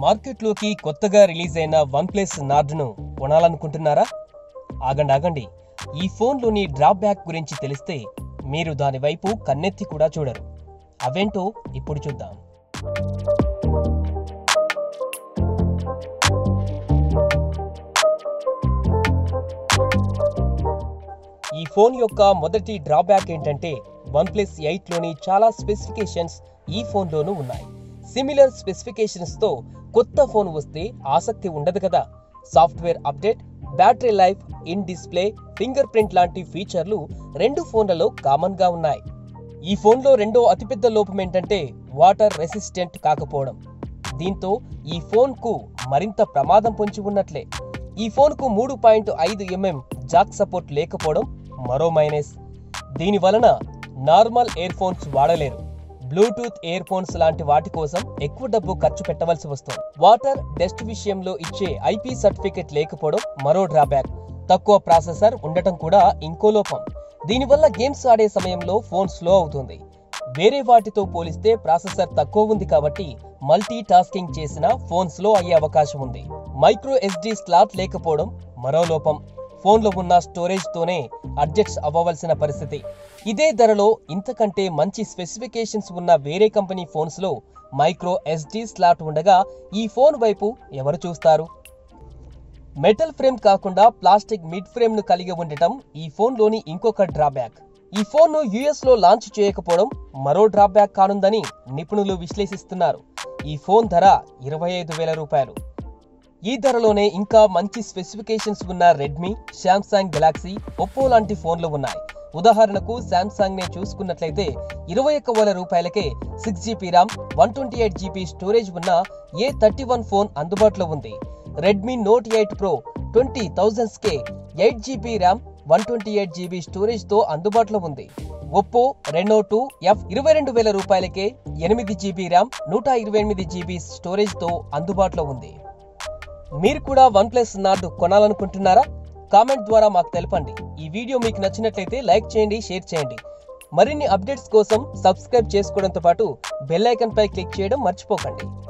మార్కెట్లోకి కొత్తగా రిలీజ్ అయిన వన్ ప్లస్ నార్డ్ను కొనాలనుకుంటున్నారా ఆగండి ఆగండి ఈ ఫోన్లోని డ్రాప్ బ్యాక్ గురించి తెలిస్తే మీరు దాని వైపు కన్నెత్తి కూడా చూడరు అవేంటో ఇప్పుడు చూద్దాం ఈ ఫోన్ యొక్క మొదటి డ్రాబ్యాక్ ఏంటంటే వన్ ప్లస్ ఎయిట్లోని చాలా స్పెసిఫికేషన్స్ ఈ ఫోన్లోనూ ఉన్నాయి సిమిలర్ స్పెసిఫికేషన్స్ తో కొత్త ఫోన్ వస్తే ఆసక్తి ఉండదు కదా software update battery life in display finger print లాంటి ఫీచర్లు రెండు ఫోన్లలో కామన్ గా ఉన్నాయి ఈ ఫోన్లో రెండో అతిపెద్ద లోపం ఏంటంటే వాటర్ రెసిస్టెంట్ కాకపోవడం దీంతో ఈ ఫోన్కు మరింత ప్రమాదం పొంచి ఉన్నట్లే ఈ ఫోన్కు మూడు పాయింట్ ఐదు ఎంఎం జాక్ సపోర్ట్ లేకపోవడం మరో మైనస్ దీని వలన నార్మల్ ఇయర్ ఫోన్స్ వాడలేరు బ్లూటూత్ ఇయర్ ఫోన్స్ లాంటి వాటి కోసం ఎక్కువ డబ్బు ఖర్చు పెట్టవలసి వస్తుంది వాటర్ డస్ట్ విషయంలో ఇచ్చే ఐపీ సర్టిఫికెట్ లేకపోవడం మరో డ్రాబ్యాక్ తక్కువ ప్రాసెసర్ ఉండటం కూడా ఇంకో లోపం దీనివల్ల గేమ్స్ ఆడే సమయంలో ఫోన్ స్లో అవుతుంది వేరే వాటితో పోలిస్తే ప్రాసెసర్ తక్కువ ఉంది కాబట్టి మల్టీ టాస్కింగ్ చేసిన ఫోన్ స్లో అయ్యే అవకాశం ఉంది మైక్రో ఎస్డి స్లాట్ లేకపోవడం మరో లోపం ఫోన్లో ఉన్న స్టోరేజ్ తోనే అడ్జస్ట్ అవ్వవలసిన పరిస్థితి ఇదే ధరలో ఇంతకంటే మంచి స్పెసిఫికేషన్స్ ఉన్న వేరే కంపెనీ ఫోన్స్ లో మైక్రో ఎస్డి స్లాట్ ఉండగా ఈ ఫోన్ వైపు ఎవరు చూస్తారు మెటల్ ఫ్రేమ్ కాకుండా ప్లాస్టిక్ మిడ్ ఫ్రేమ్ ను కలిగి ఉండటం ఈ ఫోన్ లోని ఇంకొక డ్రాబ్యాక్ ఈ ఫోన్ ను యుఎస్ లో లాంచ్ చేయకపోవడం మరో డ్రాబ్యాక్ కానుందని నిపుణులు విశ్లేషిస్తున్నారు ఈ ఫోన్ ధర ఇరవై ఐదు వేల రూపాయలు ఈ ధరలోనే ఇంకా మంచి స్పెసిఫికేషన్స్ ఉన్న రెడ్మీ శాంసంగ్ గెలాక్సీ ఒప్పో లాంటి ఫోన్లు ఉన్నాయి ఉదాహరణకు శాంసంగ్ నే చూసుకున్నట్లయితే ఇరవై ఒక్క వేల రూపాయలకే six GB RAM one twenty eight GB storage ఉన్న ఏ థర్టీ వన్ ఫోన్ అందుబాటులో ఉంది Redmi Note eight Pro twenty thousands కే eight GB RAM one twenty eight GB storage తో అందుబాటులో ఉంది ఒప్పో రెనో టూ ఎఫ్ ఇరవై రెండు వేల రూపాయలకే ఎనిమిది జీబీ ర్యామ్ నూట ఇరవై ఎనిమిది జీబీ స్టోరేజ్ తో అందుబాటులో ఉంది మీరు కూడా వన్ ప్లస్ నార్డ్ కొనాలనుకుంటున్నారా కామెంట్ ద్వారా మాకు తెలపండి ఈ వీడియో మీకు నచ్చినట్లయితే లైక్ చేయండి షేర్ చేయండి మరిన్ని అప్డేట్స్ కోసం సబ్స్క్రైబ్ చేసుకోవడంతో పాటు బెల్ ఐకాన్ పై క్లిక్ చేయడం మర్చిపోకండి